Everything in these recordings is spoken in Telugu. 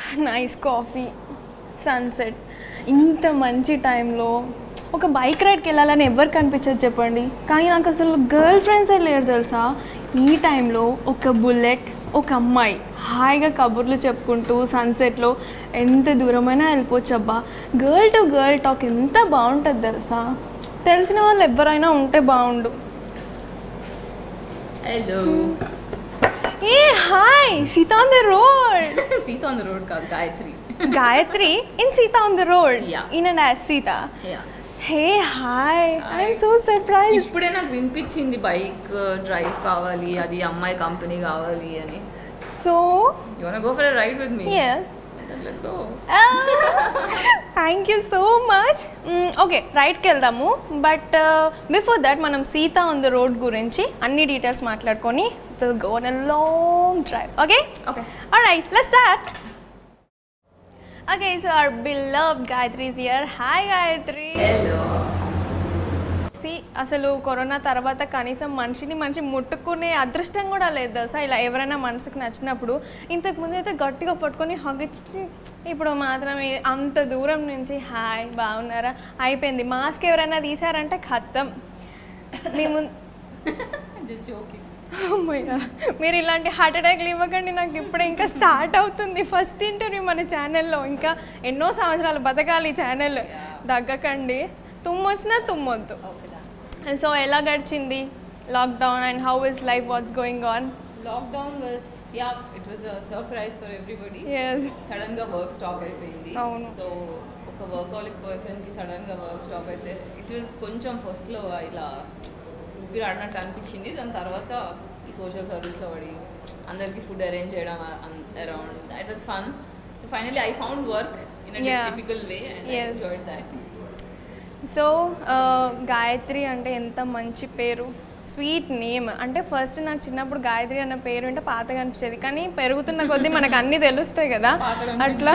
నైస్ కాఫీ సన్సెట్ ఇంత మంచి టైంలో ఒక బైక్ రైడ్కి వెళ్ళాలని ఎవరు కనిపించదు చెప్పండి కానీ నాకు అసలు గర్ల్ ఫ్రెండ్సే లేరు తెలుసా ఈ టైంలో ఒక బుల్లెట్ ఒక అమ్మాయి హాయిగా కబుర్లు చెప్పుకుంటూ సన్సెట్లో ఎంత దూరమైనా వెళ్ళిపోవచ్చు అబ్బా గర్ల్ టు గర్ల్ టాక్ ఎంత బాగుంటుంది తెలుసా తెలిసిన వాళ్ళు ఎవరైనా ఉంటే బాగుండు hello hey hi Sita on the road Sita on the road కాదు Gayatri Gayatri in Sita on the road Yeah. In and as Sita hey hi I'm so surprise ఇప్పుడే నాకు వినిపించింది బైక్ డ్రైవ్ కావాలి అది అమ్మాయి కంపెనీ కావాలి అని so you want go for a ride with me yes let's go thank you so much okay రైట్కి వెళ్దాము బట్ బిఫోర్ దట్ మనం సీత ఆన్ ద రోడ్ గురించి అన్ని డీటెయిల్స్ మాట్లాడుకొని go on long drive okay okay right let's start okay so our beloved Gayatri is here hi Gayatri hello see అసలు కరోనా తర్వాత కనీసం మనిషిని మనిషి ముట్టుకునే అదృష్టం కూడా లేదు తెలుసా ఇలా ఎవరైనా మనసుకు నచ్చినప్పుడు ఇంతకు ముందు అయితే గట్టిగా పట్టుకొని హగ్ ఇచ్చి ఇప్పుడు మాత్రం ఈ- అంత దూరం నుంచి హాయ్ బాగున్నారా అయిపోయింది మాస్క్ ఎవరైనా తీసారంటే ఖతం మీ ముందు జస్ట్ జోకింగ్ అమ్మయ్య మీరు ఇలాంటి హార్ట్ అటాక్లు ఇవ్వకండి నాకు ఇప్పుడే ఇంకా స్టార్ట్ అవుతుంది ఫస్ట్ ఇంటర్వ్యూ మన ఛానల్లో ఇంకా ఎన్నో సంవత్సరాలు బతకాలి ఈ ఛానల్ దగ్గకండి తుమ్మొచ్చినా తుమ్మొద్దు ఓకే సో ఎలా గడిచింది lockdown and how is life what's going on lockdown was ya it was a surprise for everybody yes sudden గా వర్క్ స్టాప్ అయిపోయింది అవును. సో ఒక వర్కాలిక్ పర్సన్ కి సడన్ గా వర్క్ స్టాప్ అయితే ఇట్ వాస్ కొంచెం ఫస్ట్ లో ఇలా ఊపిరి ఆడినట్టు అనిపించింది దాని తర్వాత ఈ సోషల్ సర్వీస్ లో పడి అందరికి ఫుడ్ అరేంజ్ చేయడం around that was fun so finally I found work in Yeah. Typical way and Yes. Enjoyed that so Gayatri అంటే ఎంత మంచి పేరు స్వీట్ నేమ్ అంటే ఫస్ట్ నాకు చిన్నప్పుడు గాయత్రి అన్న పేరు అంటే పాతగా అనిపించేది కానీ పెరుగుతున్న కొద్దీ మనకు అన్నీ తెలుస్తాయి కదా పాతగా అట్లా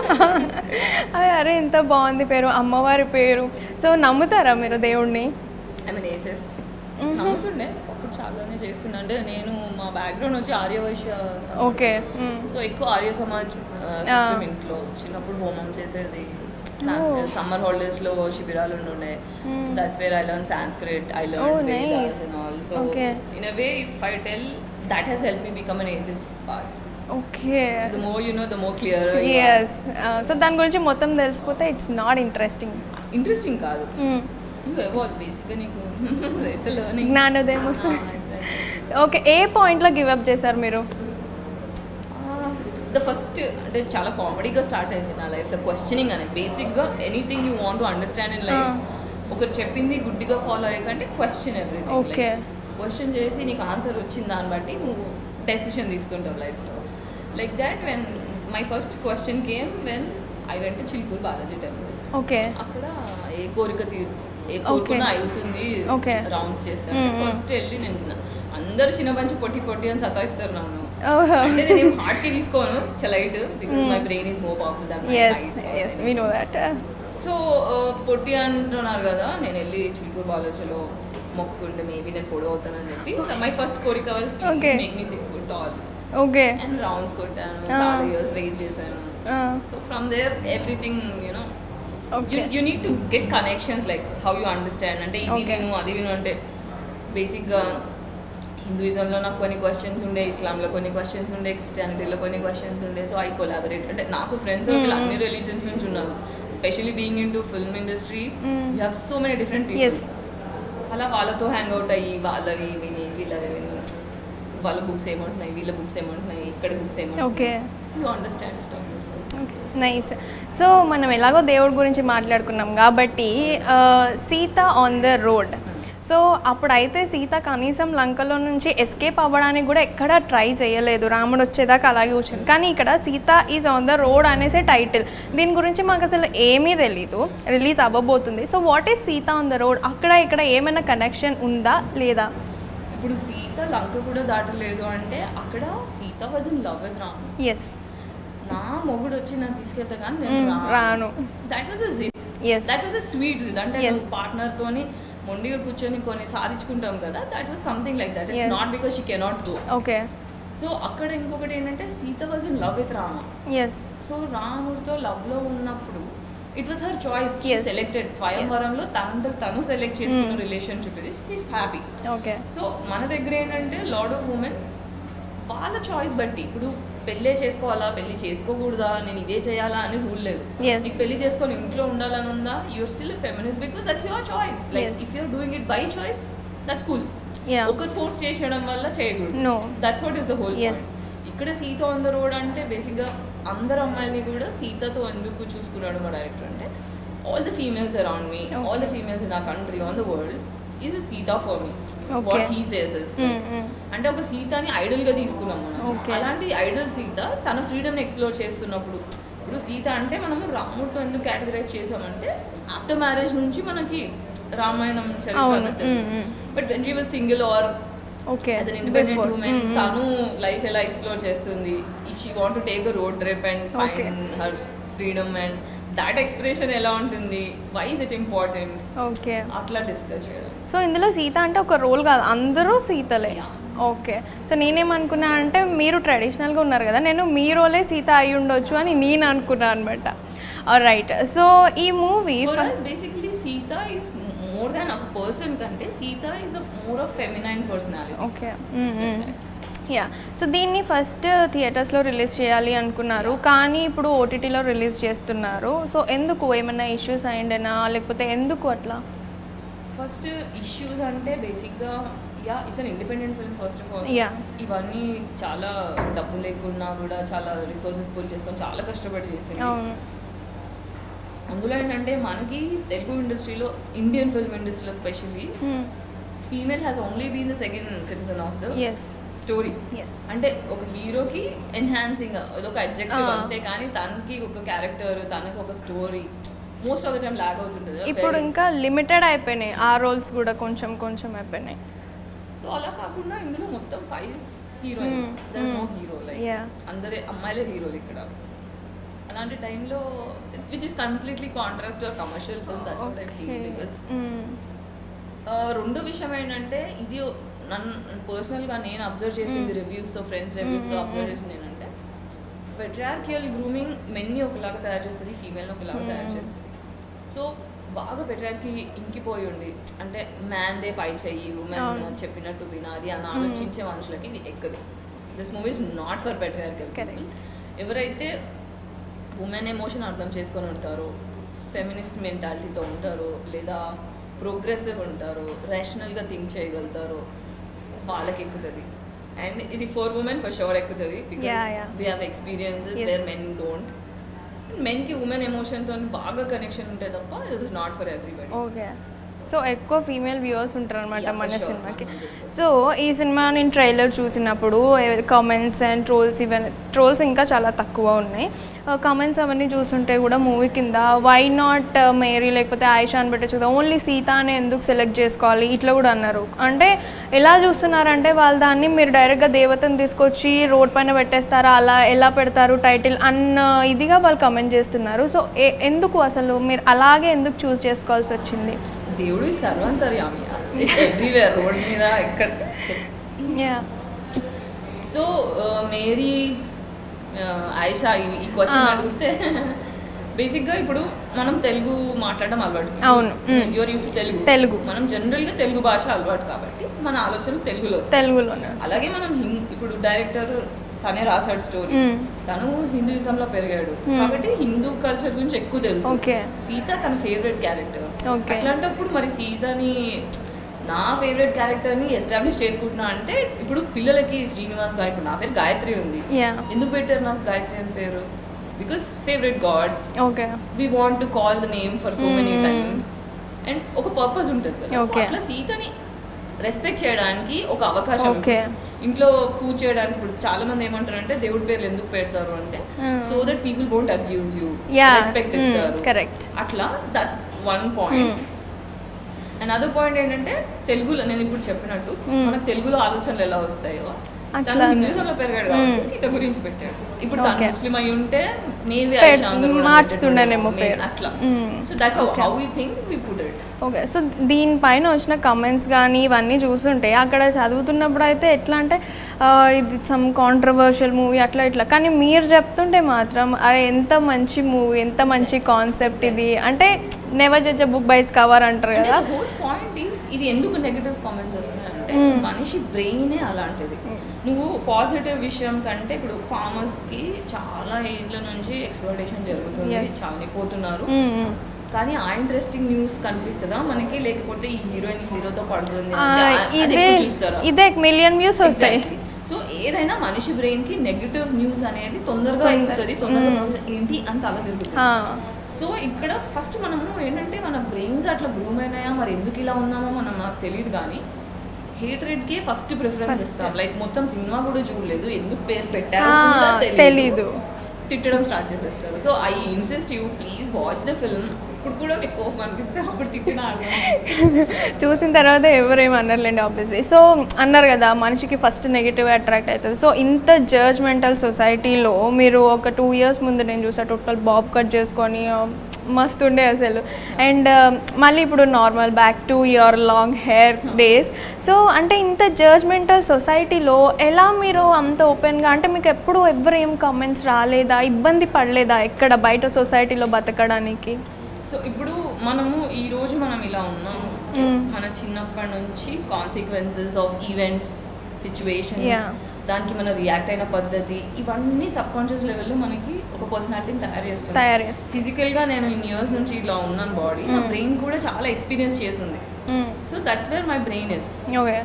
అరే అరే ఎంత బాగుంది పేరు అమ్మవారి పేరు సో నమ్ముతారా మీరు దేవుణ్ణి ఐ మీన్ ఏథెస్ట్ నమ్ముతుండే అప్పుడు చాలానే చేస్తుండే అంటే నేను మా బ్యాక్గ్రౌండ్ వచ్చి ఆర్యవైశ్య సమాజం. ఓకే సో ఎక్కువ ఆర్య సమాజ్ సిస్టమ్ ఇంట్లో చిన్నప్పుడు హోమం చేసేది సమ్మర్ హాలిడేస్ లో శిబిరాలు ఉండే so that's where I learn Sanskrit I Oh, learn nice. Vedas and all so Okay. In a way if I tell that he's help me become an atheist fast okay the more you know the more clear yes so దాని గురించి మొత్తం తెలిసిపోతే ఇట్స్ నాట్ ఇంట్రెస్టింగ్ ఇంట్రెస్టింగ్ కాదు యూ ఎవాల్వ్ బేసిక్గా నీకు ఇట్స్ లర్నింగ్ జ్ఞానోదయం ఓకే ఏ పాయింట్లో గివ్ అప్ చేశారు మీరు ద ఫస్ట్ అంటే చాలా కామెడీగా స్టార్ట్ అయింది నా లైఫ్లో క్వశ్చనింగ్ అనేది బేసిక్గా anything you want to understand in life ఒకరు చెప్పింది గుడ్డిగా ఫాలో అయ్యకంటే క్వశ్చన్ ఎవ్రీథింగ్ Okay. క్వశ్చన్ చేసి నీకు ఆన్సర్ వచ్చిన దాన్ని బట్టి నువ్వు డెసిషన్ తీసుకుంటావు లైఫ్లో like that when my first question came when I went Chilkur Balaji temple okay అక్కడ ఏ కోరిక తీరు ఏ కోరుకున్నా Okay. అవుతుంది Okay. రౌండ్స్ చేస్తాను Mm, mm. ఫస్ట్ వెళ్ళి నేను అందరు చిన్న పంచి పొట్టి పొట్టి అని సతాయిస్తారు నన్ను ఓహో అంటే నేను హార్ట్ కి తీసుకోను చలైట్ because my brain is more powerful than yes yes we know that so పొట్టి అంటున్నారు కదా నేను వెళ్ళి చిలుకూరు బాలాజీలో మొక్కుకుంటే మేబీ నేను పొడవు అవుతానని చెప్పి మై ఫస్ట్ కోరిక was Okay. Make me six foot tall okay and rounds కొట్టాను Ah. చాలా ఇయర్స్ వెయిట్ చేశాను so from there everything you know okay you need to get connections like how you understand అంటే ఇది Okay. విను అది విను అంటే బేసిక్గా హిందూయిజంలో నాకు కొన్ని క్వశ్చన్స్ ఉండే ఇస్లాంలో కొన్ని క్వశ్చన్స్ ఉండే క్రిస్టియానిటీలో కొన్ని క్వశ్చన్స్ ఉండే సో ఐ కొలాబరేట్ అంటే నాకు ఫ్రెండ్స్ Mm. అన్ని రిలీజన్స్ నుంచి ఉన్నారు specially being into film industry Mm. You have so many different yes people అలా వాళ్ళతో హ్యాంగ్ అవుట్ అయ్యి వాళ్ళవి విని వీళ్ళవి విని వాళ్ళ బుక్స్ ఏమంటున్నాయి వీళ్ళ బుక్స్ ఏమంటున్నాయి ఇక్కడ బుక్స్ ఏమంటున్నాయి okay you understand stuff nice so మనం ఎలాగో దేవుడి గురించి మాట్లాడుకున్నాం కాబట్టి ఆ, Sita on the road so అప్పుడైతే సీత కనీసం లంకలో నుంచి ఎస్కేప్ అవ్వడానికి కూడా ఎక్కడా ట్రై చేయలేదు రాముడు వచ్చేదాకా అలాగే కూర్చుంది కానీ ఇక్కడ Sita is on the road అనేసే టైటిల్ దీని గురించి మాకు అసలు ఏమీ తెలీదు రిలీజ్ అవ్వబోతుంది so what is Sita on the road అక్కడ ఇక్కడ ఏమైనా కనెక్షన్ ఉందా లేదా ఇప్పుడు సీత లంక కూడా దాటలేదు అంటే అక్కడ Sita was in love with Ram yes నా మొగుడు వచ్చి నన్ను తీసుకెళ్తా కానీ నేను రాను రాను దట్ వాజ్ అ జిత్ yes that was a sweet జిత్ అంటే Yes. పార్ట్నర్ తోని మొండిగా కూర్చొని కొన్ని సాధించుకుంటాం కదా that was something like that Yes. It's not because she cannot go okay so అక్కడ ఇంకొకటి ఏంటంటే Sita was in love with Rama yes so రాముడితో లవ్ లో ఉన్నప్పుడు it was her choice Yes. Selected స్వయంవరంలో తనంత తను సెలెక్ట్ చేసుకున్న రిలేషన్షిప్ ఇది షీస్ హ్యాపీ ఓకే సో మన దగ్గర ఏంటంటే లాడ్ ఆఫ్ ఉమెన్ వాళ్ళ చాయిస్ బట్టి ఇప్పుడు పెళ్ళే చేసుకోవాలా పెళ్లి చేసుకోకూడదా నేను ఇదే చేయాలా అని రూల్ లేదు Yes. నీకు పెళ్లి చేసుకొని ఇంట్లో ఉండాలని ఉందా you're still feminist because that's your choice like Yes. If you're doing it by choice that's cool yeah ఒకరు ఫోర్స్ చేసేయడం వల్ల చేయకూడదు No. That's what is the whole Yes. ఇక్కడ సీత ఆన్ ద రోడ్ అంటే బేసిక్గా అందరు అమ్మాయిని కూడా సీతతో ఎందుకు చూసుకున్నాడు మా డైరెక్టర్ అంటే all the females around me Okay. All the females in a country on the world is Sita for me Okay. What he says అంటే ఒక సీతని ఐడల్ గా తీసుకున్నాం మనం Okay. అలాంటి ఐడల్ సీత తన ఫ్రీడమ్ ఎక్స్ప్లోర్ చేస్తున్నప్పుడు ఇప్పుడు సీత అంటే మనము రాముడితో ఎందుకు కేటగరైజ్ చేసామంటే ఆఫ్టర్ మ్యారేజ్ నుంచి మనకి రామాయణం అవును చరిత్ర Mm, mm. But when she was single or okay as an independent women తను లైఫ్ ఎలా ఎక్స్ప్లోర్ చేస్తుంది if she want to take a road trip and Okay. Find her freedom and that expression ఎలా ఉంటుంది why is it important okay అట్లా డిస్కస్ చేయడం సో ఇందులో సీత అంటే ఒక రోల్ కాదు అందరూ సీతలే Yeah. ఓకే సో నేనేమనుకున్నా అంటే మీరు ట్రెడిషనల్గా ఉన్నారు కదా నేను మీ రోలే సీత అయి ఉండొచ్చు అని నేను అనుకున్నా అనమాట రైట్ సో ఈ movie for us basically Sita is more than ఒక పర్సన్ కంటే Sita is a more of feminine personality okay yeah so దీన్ని ఫస్ట్ థియేటర్స్లో రిలీజ్ చేయాలి అనుకున్నారు కానీ ఇప్పుడు ఓటీటీలో రిలీజ్ చేస్తున్నారు సో ఎందుకు ఏమైనా ఇష్యూస్ అయ్యిండేనా లేకపోతే ఎందుకు అట్లా ఫస్ట్ ఇష్యూస్ అంటే బేసిక్గా yeah it's an independent film first of all Yeah. ఇవన్నీ చాలా డబ్బు లేకున్నా కూడా చాలా రిసోర్సెస్ పుల్ చేసుకొని చాలా కష్టపడి చేసింది అవును అందులో ఏంటంటే మనకి తెలుగు ఇండస్ట్రీలో ఇండియన్ ఫిల్మ్ ఇండస్ట్రీలో specially female has only been the second citizen of the ఎస్ స్టోరీ ఎస్ అంటే ఒక హీరోకి ఎన్హాన్సింగ్ అదొక అడ్జెక్టివ్ Ah. అంతే కానీ తనకి ఒక క్యారెక్టర్ తనకి ఒక story most of the time lag అవుతుంటుంది ఇప్పుడు ఇంకా లిమిటెడ్ అయిపోయినాయి ఆ రోల్స్ కూడా కొంచెం కొంచెం అయిపోయినాయి సో అలా కాకుండా ఇందులో మొత్తం ఫైవ్ హీరోయిన్స్ Hmm, దస్ no hmm. Hero like Yeah. అందరే అమ్మాయిలే హీరోలు ఇక్కడ అలాంటి టైంలో which is completely contrast to commercial film that's what I feel because రెండో విషయం ఏంటంటే ఇది నన్ను పర్సనల్గా నేను అబ్జర్వ్ చేసింది రివ్యూస్తో ఫ్రెండ్స్ రివ్యూస్తో Mm, mm, అబ్జర్వ్ mm. చేసింది ఏంటంటే పెట్రార్కియల్ గ్రూమింగ్ మెన్ని ఒకలాగా తయారు చేస్తుంది ఫీమేల్ని ఒకలాగా తయారు Mm. చేస్తుంది సో బాగా పెట్రార్కి ఇంకిపోయి ఉండి అంటే మ్యాన్ దే పై చెయ్యి ఉమెన్ అవును. చెప్పినట్టు వినాలి అని ఆలోచించే మనుషులకి ఇది ఎక్కదు this movie is not for patriarchal Correct. ఎవరైతే ఉమెన్ ఎమోషన్ అర్థం చేసుకొని ఉంటారో ఫెమినిస్ట్ మెంటాలిటీతో ఉంటారో లేదా ప్రోగ్రెసివ్ ఉంటారో రేషనల్గా థింక్ చేయగలుగుతారో వాళ్ళకి ఎక్కుతుంది అండ్ ఇది ఫోర్ ఉమెన్ ఫర్ షూర్ ఎక్కుతుంది Yeah, because yeah. We have experiences Yes. Where men don't మెన్కి ఉమెన్ ఎమోషన్తో బాగా కనెక్షన్ ఉంటే తప్ప it is not for everybody okay so ఎక్కువ ఫీమేల్ వ్యూవర్స్ ఉంటారు అనమాట Yeah, for మన sure. సినిమాకి 100%. సో ఈ సినిమా నేను ట్రైలర్ చూసినప్పుడు కామెంట్స్ అండ్ ట్రోల్స్ ఇవన్నీ ట్రోల్స్ ఇంకా చాలా తక్కువ ఉన్నాయి కామెంట్స్ అవన్నీ చూస్తుంటే కూడా మూవీ కింద వై నాట్ మేరీ లేకపోతే ఆయిషా అని పెట్టచ్చు కదా ఓన్లీ సీత అని ఎందుకు సెలెక్ట్ చేసుకోవాలి ఇట్లా కూడా అన్నారు అంటే ఎలా చూస్తున్నారంటే వాళ్ళు దాన్ని మీరు డైరెక్ట్గా దేవతను తీసుకొచ్చి రోడ్ పైన పెట్టేస్తారా అలా ఎలా పెడతారు టైటిల్ అన్న ఇదిగా వాళ్ళు కమెంట్ చేస్తున్నారు సో ఎందుకు అసలు మీరు అలాగే ఎందుకు చూస్ చేసుకోవాల్సి వచ్చింది దేవుడు సర్వంతర్యామి ఎవ్రీవేర్ రోడ్ మీద ఎక్కడ యా సో మేరీ ఆయిషా ఈ- ఈ క్వశ్చన్ Ah. అడిగితే బేసిక్గా ఇప్పుడు మనం తెలుగు మాట్లాడడం అలవాటు అవును. Mm. Your use Telugu Telugu. మనం జనరల్గా తెలుగు భాష అలవాటు కాబట్టి మన ఆలోచన తెలుగులో వస్తాయి. తెలుగులోనే అలాగే మనం హిం- ఇప్పుడు డైరెక్టర్ తనే రాశాడు స్టోరీ Mm. తను హిందూయిజంలో పెరిగాడు Mm. కాబట్టి హిందూ కల్చర్ గురించి ఎక్కువ తెలుసు Okay. సీత తన ఫేవరెట్ క్యారెక్టర్ Okay. అట్లాంటప్పుడు మరి సీతని నా ఫేవరెట్ క్యారెక్టర్ని ఎస్టాబ్లిష్ చేసుకుంటున్నా అంటే ఇప్పుడు పిల్లలకి శ్రీనివాస్ గారు ఇప్పుడు నా పేరు గాయత్రి ఉంది యా ఎందుకు పెట్టారు నాకు గాయత్రి అని పేరు because favourite god okay we want to call the name for so many Mm. Times and ఒక పర్పస్ ఉంటుంది కదా So Okay. అట్లా సీతని రెస్పెక్ట్ చేయడానికి ఒక అవకాశం Okay. ఇంట్లో పూజ చేయడానికి ఇప్పుడు చాలా మంది ఏమంటారు అంటే దేవుడి పేర్లు ఎందుకు పెడతారు అంటే Mm. So that people won't abuse you yeah respect ఇస్తారు కరెక్ట్ అట్లా that's one point and other point ఏంటంటే తెలుగులో నేను ఇప్పుడు చెప్పినట్టు Mm. మనకు తెలుగులో ఆలోచనలు ఎలా వస్తాయో అట్లా. తను హిందూజంలో పెరిగాడు కాబట్టి Mm. సీత గురించి పెట్టాడు ఇప్పుడు తను Okay. ముస్లిం అయి ఉంటే మేబీ పెట్- మార్చుతుండేనేమో పేరు. అట్లా Mm. So that's Okay. How you think we put it okay so దీనిపైన వచ్చిన కమెంట్స్ కానీ ఇవన్నీ చూస్తుంటే అక్కడ చదువుతున్నప్పుడు అయితే ఎట్లా అంటే ఆ, ఇది సమ్ కాంట్రవర్షియల్ మూవీ అట్లా ఇట్లా కానీ మీరు చెప్తుంటే మాత్రం అరే ఎంత మంచి మూవీ ఎంత మంచి కాన్సెప్ట్ ఇది అంటే never judge book by its cover అంటారు కదా హోల్ పాయింట్ ఈస్ ఇది ఎందుకు నెగటివ్ కామెంట్స్ వస్తున్నాయంటే మనిషి బ్రెయినే అలాంటిది నువ్వు పాజిటివ్ విషయం కంటే ఇప్పుడు ఫార్మర్స్ కి చాలా ఏళ్ళ నుంచి ఎక్స్ప్లోరేషన్ జరుగుతుంది Yes. చనిపోతున్నారు మ్మ్, మ్మ్. కానీ ఆ ఇంట్రెస్టింగ్ న్యూస్ కనిపిస్తుందా మనకి లేకపోతే ఈ హీరోయిన్ హీరోతో పడుతుంది ఆ, అంటే ఆ- అది ఇదే ఎక్కువ చూస్తారా ఇదే మిలియన్ వ్యూస్ వస్తాయి సో ఏదైనా మనిషి బ్రెయిన్ కి నెగటివ్ న్యూస్ అనేది తొందరగా తొందర- ఎక్కుతుంది తొందరగా ఏంటి అంత అలా జరుగుతుంది ఆ, సో ఇక్కడ ఫస్ట్ మనము ఏంటంటే మన బ్రెయిన్స్ అట్లా గ్రూమ్ అయినాయా మరి ఎందుకు ఇలా ఉన్నామో మనం నాకు తెలియదు కానీ హేట్రెడ్కే ఫస్ట్ ప్రిఫరెన్స్ ఇస్తాం లైక్ మొత్తం సినిమా కూడా చూడలేదు ఎందుకు పేరు పెట్టారో ఆ, కూడా తెలీదు. తెలీదు తిట్టడం స్టార్ట్ చేసేస్తారు so I insist you please watch the film ఇప్పుడు కూడా మీకు కోపం అనిపిస్తే అప్పుడు తిట్టిన చూసిన తర్వాత ఎవరేం అన్నారులేండి ఆబ్వియస్లీ సో అన్నారు కదా మనిషికి ఫస్ట్ నెగిటివ్ అట్రాక్ట్ అవుతుంది సో ఇంత జడ్జ్మెంటల్ సొసైటీలో మీరు ఒక టూ ఇయర్స్ ముందు నేను చూసా టోటల్ బాబ్ కట్ చేసుకొని ఆ, మస్తు ఉండే అసలు అండ్ మళ్ళీ ఇప్పుడు normal back to your long hair days so అంటే ఇంత జడ్జ్మెంటల్ సొసైటీలో ఎలా మీరు అంత ఓపెన్గా అంటే మీకు ఎప్పుడు ఎవరు ఏం కామెంట్స్ రాలేదా ఇబ్బంది పడలేదా ఎక్కడ బయట సొసైటీలో బతకడానికి సో ఇప్పుడు మనము ఈ రోజు మనం ఇలా ఉన్నాము Mm. మన చిన్నప్పటి నుంచి consequences of events situations Yeah. దానికి మనం రియాక్ట్ అయిన పద్ధతి ఇవన్నీ సబ్ కాన్షియస్ లెవెల్లో మనకి ఒక పర్సనాలిటీని తయారు చేస్తుంది తయారు చేస్తా ఫిజికల్గా నేను ఇన్ని ఇయర్స్ నుంచి ఇలా ఉన్నాను బాడీ నా బ్రెయిన్ కూడా చాలా ఎక్స్పీరియన్స్ చేసింది so that's where my brain is okay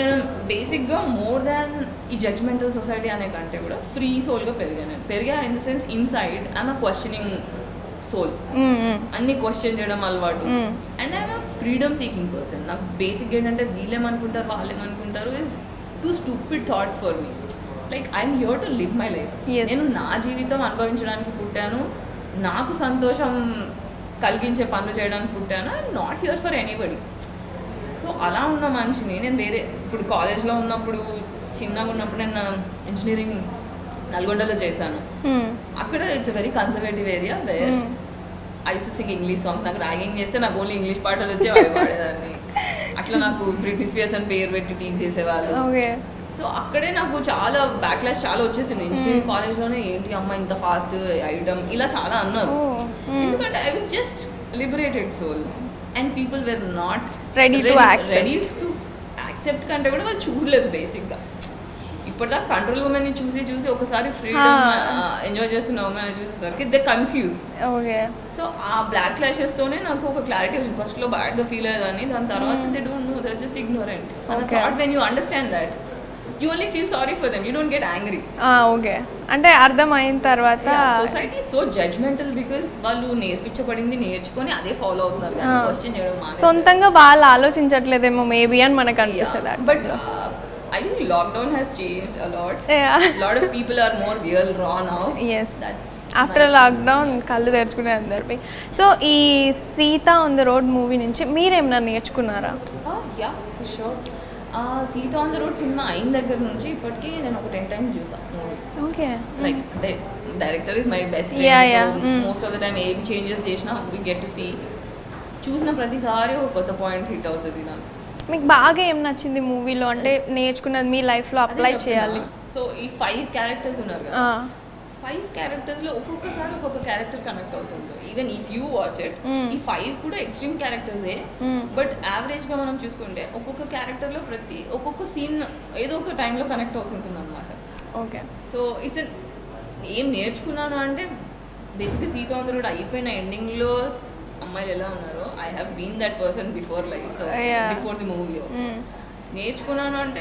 బేసిక్గా మోర్ దాన్ ఈ జడ్జ్మెంటల్ సొసైటీ అనే కంటే కూడా ఫ్రీ సోల్గా పెరిగాను పెరిగా in the sense inside I'm a questioning soul అన్ని క్వశ్చన్ చేయడం అలవాటు Mm. And I'm freedom seeking person నాకు బేసిక్ ఏంటంటే వీళ్ళేమనుకుంటారు వాళ్ళేమనుకుంటారు is too stupid thought for me like I'm here to live my life Yes. నేను నా జీవితం అనుభవించడానికి పుట్టాను నాకు సంతోషం కలిగించే పనులు చేయడానికి పుట్టాను I'm not here for anybody so అలా ఉన్న మనిషిని నేను వేరే ఇప్పుడు కాలేజ్లో ఉన్నప్పుడు చిన్నగా ఉన్నప్పుడు నేను ఇంజనీరింగ్ నల్గొండలో చేశాను అక్కడ it's very conservative area where Mm. I to sing English songs నాకు ర్యాగింగ్ చేస్తే నాకు ఓన్లీ ఇంగ్లీష్ పాటలు వచ్చే అవి పాడేదాన్ని అట్లా నాకు బ్రిట్నీ స్పియర్స్ అని పేరు పెట్టి టీజ్ చేసేవాళ్ళు ఓకే సో అక్కడే నాకు చాలా బ్యాక్లాష్ చాలా వచ్చేసింది ఇంజనీరింగ్ కాలేజ్లోనే ఏంటి అమ్మ ఇంత ఫాస్ట్ ఐటమ్ ఇలా చాలా అన్నారు Oh, mm. ఎందుకంటే I was just liberated soul and people were not Ready to accept. Ready to accept కంటే కూడా వాళ్ళు చూడలేదు బేసిక్గా ఇప్పటిదాకా కంట్రోల్ ఉమెన్ చూసి చూసి ఒకసారి ఫ్రీడమ్ Ah. ఎంజాయ్ చేస్తున్న ఉమెన్ చూసేసరికి దే కన్ఫ్యూజ్ ఓకే సో ఆ బ్లాక్ క్లాషెస్తోనే నాకు ఒక క్లారిటీ వచ్చింది ఫస్ట్లో బ్యాడ్గా ఫీల్ అయ్యేదాన్ని దాని తర్వాత they don't know they just ignorant and Okay. Thought when you understand that you only feel sorry for them you don't get angry okay అంటే అర్థమైన తర్వాత సొసైటీ సో జడ్జ్మెంటల్ బికాస్ వాళ్ళు నేర్పించబడింది నేర్చుకొని అదే ఫాలో అవుతున్నారు కానీ Ah. క్వశ్చన్ చేయడం మానేశారు. సొంతంగా వాళ్ళు ఆలోచించట్లేదేమో మేబీ అని మనకు అనిపిస్తుంది but I think lockdown has changed a lot lot of people are more real raw now ఎస్ దట్స్ ఆఫ్టర్ లాక్డౌన్ కళ్ళు తెరుచుకునే అందరిపై సో ఈ Sita on the road movie నుంచి మీరేమన్నా నేర్చుకున్నారా yeah for sure Sita on the road cinema అయిన దగ్గర నుంచి ఇప్పటికీ నేను ఒక టెన్ టైమ్స్ చూసాను మూవీ ఓకే లైక్ అంటే director is my best Yeah, yeah. Mm. Most of the time ఏం చేంజెస్ చేసినా వీ గెట్ టు సీ చూసిన ప్రతిసారి ఒక కొత్త పాయింట్ హిట్ అవుతుంది నాకు మీకు బాగా ఏం నచ్చింది మూవీలో అంటే నేర్చుకున్నది మీ లైఫ్లో అప్లై చేయాలి సో ఈ ఫైవ్ క్యారెక్టర్స్ ఉన్నారు కదా ఆ, ఫైవ్ క్యారెక్టర్స్ లో ఒక్కొక్కసారి ఒక్కొక్క క్యారెక్టర్ కనెక్ట్ అవుతుంది even if you watch it Mm. ఈ ఫైవ్ కూడా ఎక్స్ట్రీమ్ క్యారెక్టర్సే Mm. బట్ యావరేజ్ గా మనం చూసుకుంటే ఒక్కొక్క క్యారెక్టర్ లో ప్రతి ఒక్కొక్క సీన్ ఏదో ఒక టైంలో కనెక్ట్ అవుతుంటుంది అనమాట ఓకే సో ఇట్స్ ఏం నేర్చుకున్నాను అంటే బేసిక్గా సీతాంధ్రుడు అయిపోయిన ఎండింగ్లో అమ్మాయిలు ఎలా ఉన్నారో I have been that person before life so Yeah. Before the movie Mm. నేర్చుకున్నాను అంటే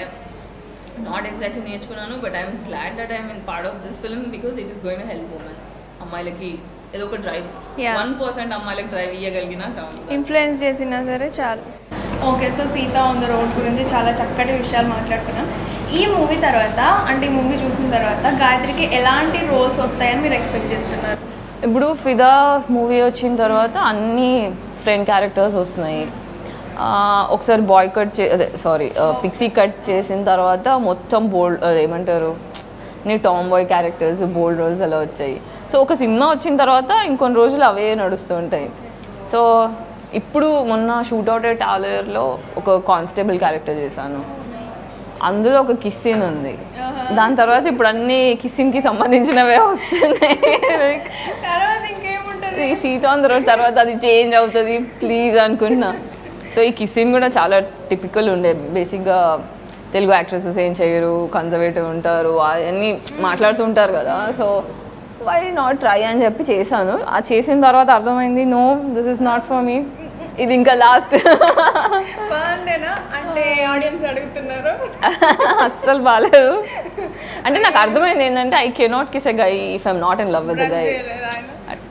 నాట్ ఎగ్జాక్ట్లీ నేర్చుకున్నాను but I'm glad that I'm in part of this film because it is going to help women అమ్మాయిలకి ఏదో ఒక డ్రైవ్ Yeah. వన్ పర్సెంట్ అమ్మాయిలకు డ్రైవ్ ఇవ్వగలిగినా చాలు ఇన్ఫ్లుయెన్స్ చేసినా సరే చాలు okay so Sita on the road గురించి చాలా చక్కటి విషయాలు మాట్లాడుకున్నాం ఈ మూవీ తర్వాత అంటే ఈ మూవీ చూసిన తర్వాత గాయత్రికి ఎలాంటి రోల్స్ వస్తాయని మీరు ఎక్స్పెక్ట్ చేస్తున్నారు ఇప్పుడు ఫిదా మూవీ వచ్చిన తర్వాత అన్ని ఫ్రెండ్ క్యారెక్టర్స్ వస్తున్నాయి ఆ, ఒకసారి బాయ్ కట్ చే అదే సారీ పిక్సీ కట్ చేసిన తర్వాత మొత్తం బోల్డ్ ఏమంటారు నీ tomboy characters bold roles అలా వచ్చాయి సో ఒక సినిమా వచ్చిన తర్వాత ఇంకొన్ని రోజులు అవే నడుస్తూ ఉంటాయి సో ఇప్పుడు మొన్న షూట్అవుట్ టాలర్లో ఒక కానిస్టేబుల్ క్యారెక్టర్ చేశాను అందులో ఒక కిస్ సీన్ ఉంది దాని తర్వాత ఇప్పుడు అన్ని కిస్సింగ్ కి సంబంధించినవే వస్తున్నాయి తర్వాత ఇంకేముంటుంది ఈ సీత ఆన్ ద రోడ్ తర్వాత అది చేంజ్ అవుతుంది ప్లీజ్ అనుకుంటున్నా సో ఈ కిస్సింగ్ కూడా చాలా టిపికల్ ఉండే బేసిక్గా తెలుగు యాక్ట్రెసెస్ ఏం చేయరు కన్జర్వేటివ్ ఉంటారు అవన్నీ మాట్లాడుతుంటారు కదా సో వై నాట్ ట్రై అని చెప్పి చేశాను ఆ చేసిన తర్వాత అర్థమైంది no this is not for me ఇది ఇంకా లాస్ట్ బాగుండేనా అంటే ఆడియన్స్ అడుగుతున్నారు అస్సలు బాగాలేదు అంటే నాకు అర్థమైంది ఏంటంటే I cannot kiss a guy if I'm not in love with the guy చేయలేదు ఆయన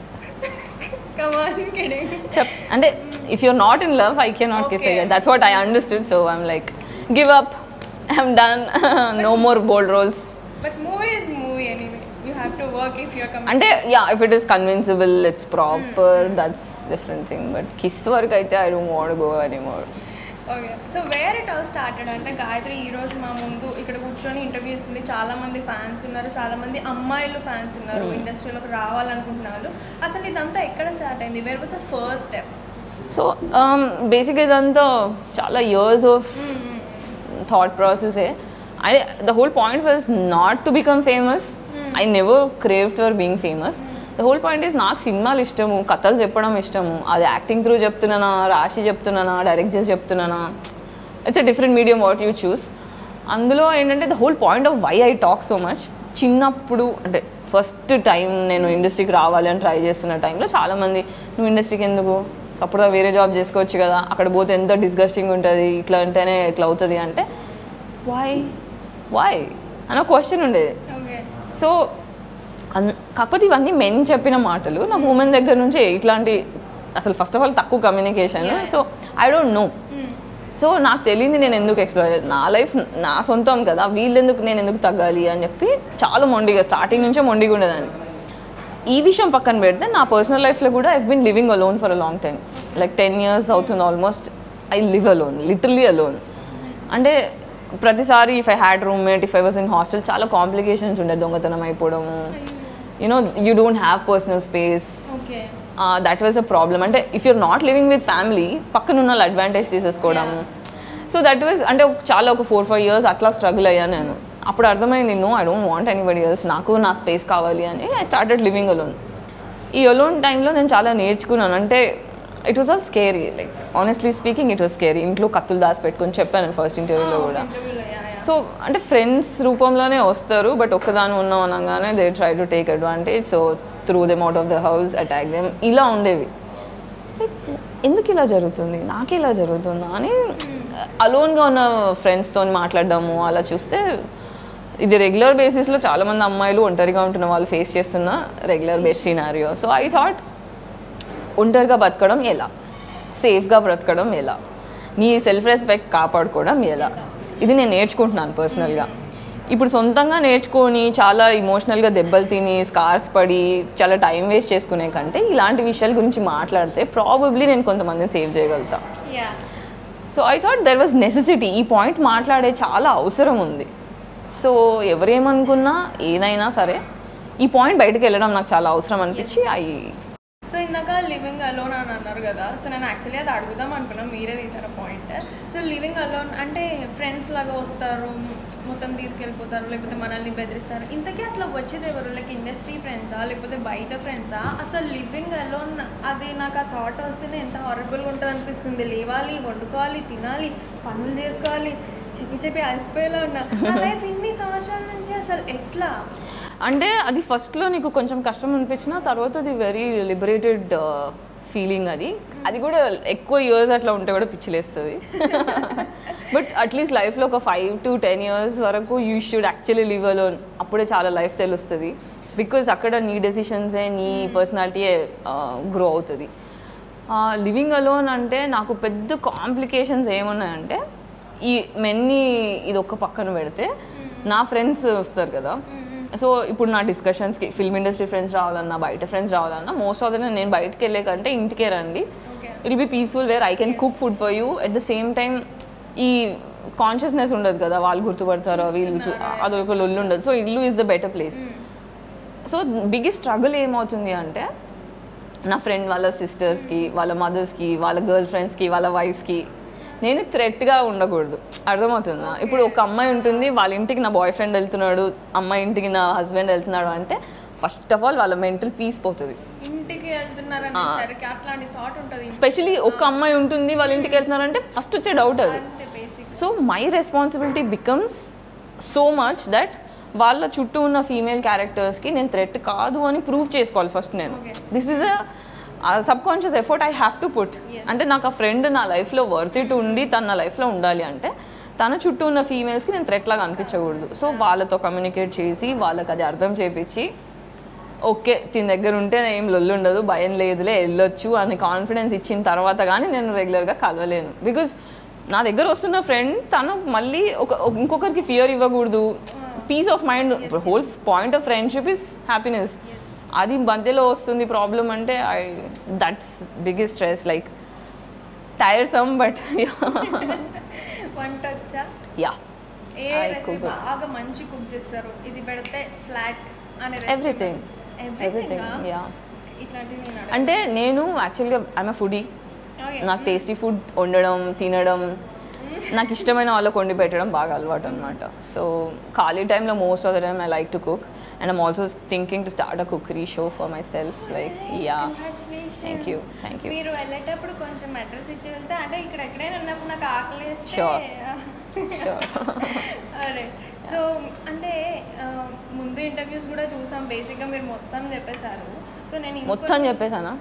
కమాన్ కిడింగ్ చెప్ అంటే if you're not in love I can not kiss Okay. That's what I understood so I'm like give up I'm done no more bold roles but movie is movie anyway you have to work if you're coming అంటే yeah if it is convincible it's proper that's different thing but kiss వరకు అయితే I don't want go any more okay so where it all started అంటే గాయత్రి ఈ రోజు మా ముందు ఇక్కడ కూర్చొని ఇంటర్వ్యూ ఇస్తుంది చాలా మంది ఫ్యాన్స్ ఉన్నారు చాలా మంది అమ్మాయిలు ఫ్యాన్స్ ఉన్నారు ఇండస్ట్రీలోకి రావాలనుకుంటున్న వాళ్ళు అసలు ఇదంతా ఎక్కడ స్టార్ట్ అయింది where was a first step so basic ఇదంతా చాలా ఇయర్స్ ఆఫ్ థాట్ ప్రాసెసే I the whole point was not to become famous I never crave for being famous the whole point is నాకు సినిమాలు ఇష్టము కథలు చెప్పడం ఇష్టము అది యాక్టింగ్ త్రూ చెప్తున్నానా రాసి చెప్తున్నానా డైరెక్ట్ చేసి చెప్తున్నానా it's a different medium what you choose అందులో ఏంటంటే the whole point of why I talk so much చిన్నప్పుడు అంటే ఫస్ట్ టైం నేను ఇండస్ట్రీకి రావాలి అని ట్రై చేస్తున్న టైంలో చాలామంది నువ్వు ఇండస్ట్రీకి ఎందుకు అప్పుడు వేరే జాబ్ చేసుకోవచ్చు కదా అక్కడ పోతే ఎంత డిస్గస్టింగ్ ఉంటుంది ఇట్లా అంటేనే ఇట్లా అవుతుంది అంటే వై వై అన్న క్వశ్చన్ ఉండేది ఓకే సో అన్ కాకపోతే ఇవన్నీ మెన్ చెప్పిన మాటలు నాకు ఉమెన్ దగ్గర నుంచి ఇట్లాంటి అసలు ఫస్ట్ ఆఫ్ ఆల్ తక్కువ communication so I don't know so నాకు తెలియంది నేను ఎందుకు ఎక్స్ప్లోర్ చేయాలి నా లైఫ్ నా సొంతం కదా వీళ్ళెందుకు నేను ఎందుకు తగ్గాలి అని చెప్పి చాలా మొండిగా స్టార్టింగ్ నుంచే మొండిగా ఉండేదాన్ని ఈ విషయం పక్కన పెడితే నా పర్సనల్ లైఫ్లో కూడా I been living alone for a long time like ten years అవుతుంది almost I live alone literally alone అంటే ప్రతిసారి if I had roommate if I was in hostel చాలా కాంప్లికేషన్స్ ఉండే దొంగతనం అయిపోవడము you know you don't have personal space okay that was a problem అంటే if you're not living with family పక్కన ఉన్న వాళ్ళు అడ్వాంటేజ్ తీసేసుకోవడము సో దట్ వాజ్ అంటే ఒక- చాలా ఒక ఫోర్ ఫైవ్ ఇయర్స్ అట్లా స్ట్రగుల్ అయ్యాను నేను అప్పుడు అర్థమైంది no I don't want anybody else నాకు నా స్పేస్ కావాలి అని ఐ స్టార్టెడ్ లివింగ్ అలోన్ ఈ అలోన్ టైంలో నేను చాలా నేర్చుకున్నాను అంటే it was all scary like honestly speaking it was scary ఇంట్లో కత్తులు దాచి పెట్టుకొని చెప్పాను ఫస్ట్ ఇంటర్వ్యూలో కూడా సో అంటే ఫ్రెండ్స్ రూపంలోనే వస్తారు బట్ ఒక్కదాని ఉన్నాం అనగానే they try to take advantage so through them out of the house attack them ఇలా ఉండేవి Like, ఎందుకు ఇలా జరుగుతుంది నాకు ఇలా జరుగుతుందా అని అలోన్గా ఉన్న ఫ్రెండ్స్తో మాట్లాడడము అలా చూస్తే ఇది రెగ్యులర్ బేసిస్లో చాలామంది అమ్మాయిలు ఒంటరిగా ఉంటున్న వాళ్ళు ఫేస్ చేస్తున్న regular base scenario so I thought ఒంటరిగా బతకడం ఎలా సేఫ్గా బ్రతకడం ఎలా నీ సెల్ఫ్ రెస్పెక్ట్ కాపాడుకోవడం ఎలా ఇది నేను నేర్చుకుంటున్నాను పర్సనల్గా ఇప్పుడు సొంతంగా నేర్చుకొని చాలా ఇమోషనల్గా దెబ్బలు తిని స్కార్స్ పడి చాలా టైం వేస్ట్ చేసుకునే కంటే ఇలాంటి విషయాల గురించి మాట్లాడితే ప్రాబబ్లీ నేను కొంతమందిని సేవ్ చేయగలుగుతా yeah so I thought there was necessity ఈ పాయింట్ మాట్లాడే చాలా అవసరం ఉంది సో ఎవరేమనుకున్నా ఏదైనా సరే ఈ పాయింట్ బయటకు వెళ్ళడం నాకు చాలా అవసరం అనిపించి ఐ సో ఇందాక లివింగ్ అలోన్ అని అన్నారు కదా సో నేను యాక్చువల్లీ అది అడుగుదాం అనుకున్నాను మీరే తీసారు పాయింట్ సో లివింగ్ అలోన్ అంటే ఫ్రెండ్స్ లాగా వస్తారు మొత్తం తీసుకెళ్ళిపోతారు లేకపోతే మనల్ని బెదిరిస్తారు ఇంతకీ అట్లా వచ్చేది ఎవరు లైక్ ఇండస్ట్రీ ఫ్రెండ్సా లేకపోతే బయట ఫ్రెండ్సా అసలు లివింగ్ అలోన్ అది నాకు ఆ థాట్ వస్తేనే ఎంత హారబుల్గా ఉంటుంది అనిపిస్తుంది లేవాలి వండుకోవాలి తినాలి పనులు చేసుకోవాలి చెప్పి చెప్పి అలసిపోయేలా ఉన్నా నా లైఫ్ ఇన్ని సంవత్సరాల నుంచి అసలు ఎట్లా అంటే అది ఫస్ట్లో నీకు కొంచెం కష్టం అనిపించిన తర్వాత అది వెరీ లిబరేటెడ్ ఫీలింగ్ అది అది కూడా ఎక్కువ ఇయర్స్ అట్లా ఉంటే కూడా పిచ్చిలేస్తుంది బట్ అట్లీస్ట్ లైఫ్లో ఒక ఫైవ్ టు టెన్ ఇయర్స్ వరకు you should actually live alone అప్పుడే చాలా లైఫ్ తెలుస్తుంది బికాజ్ అక్కడ నీ డెసిషన్సే నీ పర్సనాలిటీయే గ్రో అవుతుంది లివింగ్ అలోన్ అంటే నాకు పెద్ద కాంప్లికేషన్స్ ఏమున్నాయంటే ఈ మెన్ని ఇది ఒక్క పక్కన పెడితే నా ఫ్రెండ్స్ వస్తారు కదా సో ఇప్పుడు నా డిస్కషన్స్కి ఫిల్మ్ ఇండస్ట్రీ ఫ్రెండ్స్ రావాలన్నా బయట ఫ్రెండ్స్ రావాలన్నా మోస్ట్ ఆఫ్ ద నేను బయటకు వెళ్ళే కంటే ఇంటికే రండి okay it be peaceful where I can cook food for you at the same time ఈ కాన్షియస్నెస్ ఉండదు కదా వాళ్ళు గుర్తుపడతారో వీళ్ళు చూ- అదొక లొల్లు ఉండదు సో ఇల్లు is the better place so biggest struggle ఏమవుతుంది అంటే నా ఫ్రెండ్ వాళ్ళ సిస్టర్స్కి వాళ్ళ మదర్స్కి వాళ్ళ గర్ల్ ఫ్రెండ్స్కి వాళ్ళ వైఫ్స్కి నేను థ్రెట్గా ఉండకూడదు అర్థమవుతుందా ఇప్పుడు ఒక అమ్మాయి ఉంటుంది వాళ్ళ ఇంటికి నా బాయ్ ఫ్రెండ్ వెళ్తున్నాడు అమ్మాయి ఇంటికి నా హస్బెండ్ వెళ్తున్నాడు అంటే ఫస్ట్ ఆఫ్ ఆల్ వాళ్ళ మెంటల్ పీస్ పోతుంది ఇంటికి వెళ్తున్నారనేసరికి అట్లాంటి థాట్ ఉంటుంది స్పెషలీ ఒక అమ్మాయి ఉంటుంది వాళ్ళ ఇంటికి వెళ్తున్నారంటే ఫస్ట్ వచ్చే డౌట్ అది అంతే basic so my responsibility becomes so much that వాళ్ళ చుట్టూ ఉన్న ఫీమేల్ క్యారెక్టర్స్కి నేను థ్రెట్ కాదు అని ప్రూవ్ చేసుకోవాలి ఫస్ట్ నేను Okay. This is a subconscious effort I have to put అంటే నాకు ఆ ఫ్రెండ్ నా లైఫ్లో వర్త్ ఇట్ ఉండి తన నా లైఫ్లో ఉండాలి అంటే తన చుట్టూ ఉన్న ఫీమేల్స్కి నేను థ్రెట్ లాగా అనిపించకూడదు సో వాళ్ళతో కమ్యూనికేట్ చేసి వాళ్ళకి అది అర్థం చేపించి ఓకే దీని దగ్గర ఉంటే ఏం లొల్లు ఉండదు భయం లేదులే వెళ్ళొచ్చు అని కాన్ఫిడెన్స్ ఇచ్చిన తర్వాత కానీ నేను రెగ్యులర్గా కలవలేను బికాజ్ నా దగ్గర వస్తున్న ఫ్రెండ్ తను మళ్ళీ ఒక ఒక- ఇంకొకరికి ఫియర్ ఇవ్వకూడదు peace of mind whole point of friendship is happiness అది మధ్యలో వస్తుంది ప్రాబ్లం అంటే I that's biggest stress like tiresome but వంట వచ్చా yeah a I recipe cook good. బాగా మంచి కుక్ చేస్తారు ఇది పెడితే ఫ్లాట్ అనే ఎవ్రీథింగ్ ఎవ్రీథింగ్ ఎవ్రీథింగ్ యా ఇట్లాంటివి నేను అడగను. అంటే నేను యాక్చువల్గా ఐఎమ్ ఫుడీ Okay. నాకు టేస్టీ ఫుడ్ వండడం తినడం నాకు ఇష్టమైన వాళ్ళకి వండి పెట్టడం బాగా అలవాటు అనమాట సో ఖాళీ టైంలో most of the time I like to cook and I'm also thinking to start a cookery show for myself like yeah Congratulations. Thank you thank you మీరు వెళ్ళేటప్పుడు కొంచెం అడ్రస్ ఇచ్చి వెళ్తే అంటే ఇక్కడ ఎక్కడైనా ఉన్నప్పుడు నాకు ఆకలి వేస్తే Sure. Sure. అరే సో అంటే ఆ, ముందు ఇంటర్వ్యూస్ కూడా చూసాం బేసిక్గా మీరు మొత్తం చెప్పేశారు సో నేను ఇంకో- మొత్తం చెప్పేసానా